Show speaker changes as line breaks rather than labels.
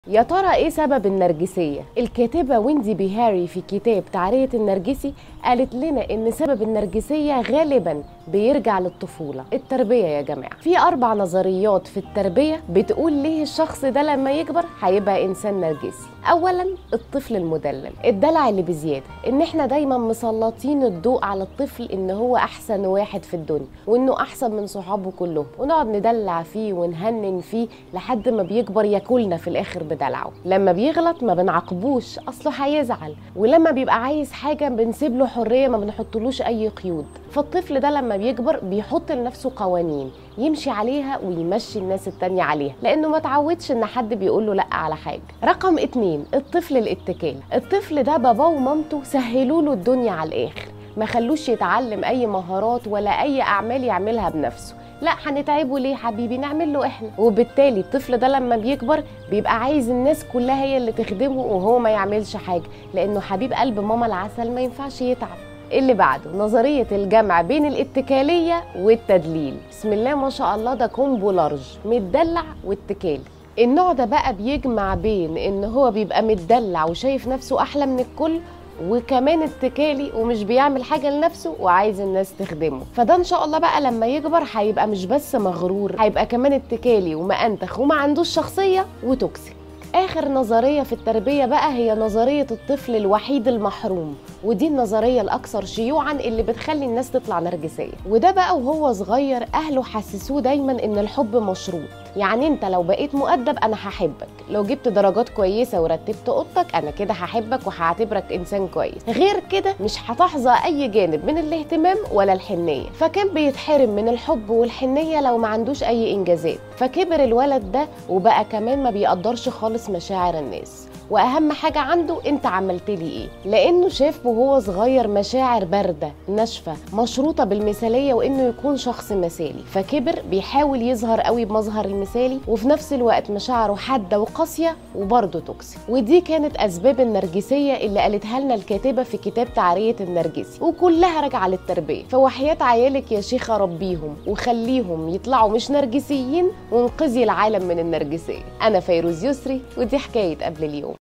يا ترى ايه سبب النرجسية؟ الكاتبة ويندي بيهاري في كتاب تعرية النرجسي قالت لنا ان سبب النرجسية غالبا بيرجع للطفولة التربية يا جماعة في اربع نظريات في التربية بتقول ليه الشخص ده لما يكبر هيبقى انسان نرجسي اولا الطفل المدلل الدلع اللي بزيادة ان احنا دايما مسلطين الضوء على الطفل ان هو احسن واحد في الدنيا وانه احسن من صحابه كلهم ونقعد ندلع فيه ونهنن فيه لحد ما بيكبر ياكلنا في الاخر بدلعه لما بيغلط ما بنعاقبوش اصله هيزعل ولما بيبقى عايز حاجه بنسيب له حريه ما بنحطلوش اي قيود فالطفل ده لما بيكبر بيحط لنفسه قوانين يمشي عليها ويمشي الناس التانية عليها لانه ما تعودش ان حد بيقول له لا على حاجه رقم اتنين الطفل الاتكال الطفل ده باباه ومامته سهلوا له الدنيا على الاخر ما خلوش يتعلم اي مهارات ولا اي اعمال يعملها بنفسه لا هنتعبه ليه حبيبي نعمل له احنا وبالتالي الطفل ده لما بيكبر بيبقى عايز الناس كلها هي اللي تخدمه وهو ما يعملش حاجه لانه حبيب قلب ماما العسل ما ينفعش يتعب اللي بعده نظرية الجمع بين الاتكالية والتدليل بسم الله ما شاء الله ده كومبو لارج متدلع واتكالي النوع ده بقى بيجمع بين ان هو بيبقى متدلع وشايف نفسه احلى من الكل وكمان اتكالي ومش بيعمل حاجه لنفسه وعايز الناس تخدمه فده ان شاء الله بقى لما يكبر هيبقى مش بس مغرور هيبقى كمان اتكالي ومأنتخ وما عندوش شخصيه وتوكسيك اخر نظريه في التربيه بقى هي نظريه الطفل الوحيد المحروم ودي النظريه الاكثر شيوعا اللي بتخلي الناس تطلع نرجسيه وده بقى وهو صغير اهله حسسوه دايما ان الحب مشروط يعني انت لو بقيت مؤدب انا هحبك لو جبت درجات كويسه ورتبت اوضتك انا كده هحبك وهعتبرك انسان كويس غير كده مش هتحظى اي جانب من الاهتمام ولا الحنيه فكان بيتحرم من الحب والحنيه لو ما عندوش اي انجازات فكبر الولد ده وبقى كمان ما بيقدرش خالص مشاعر الناس واهم حاجه عنده انت عملت لي ايه لانه شاف وهو صغير مشاعر بارده ناشفه مشروطه بالمثاليه وانه يكون شخص مثالي فكبر بيحاول يظهر قوي بمظهر المثالي وفي نفس الوقت مشاعره حاده وقاسيه وبرضه توكسيك ودي كانت اسباب النرجسيه اللي قالتها لنا الكاتبه في كتاب تعريه النرجسي وكلها راجعه للتربيه فوحياه عيالك يا شيخه ربيهم وخليهم يطلعوا مش نرجسيين وانقذي العالم من النرجسيه انا فيروز يسري ودي حكايه قبل اليوم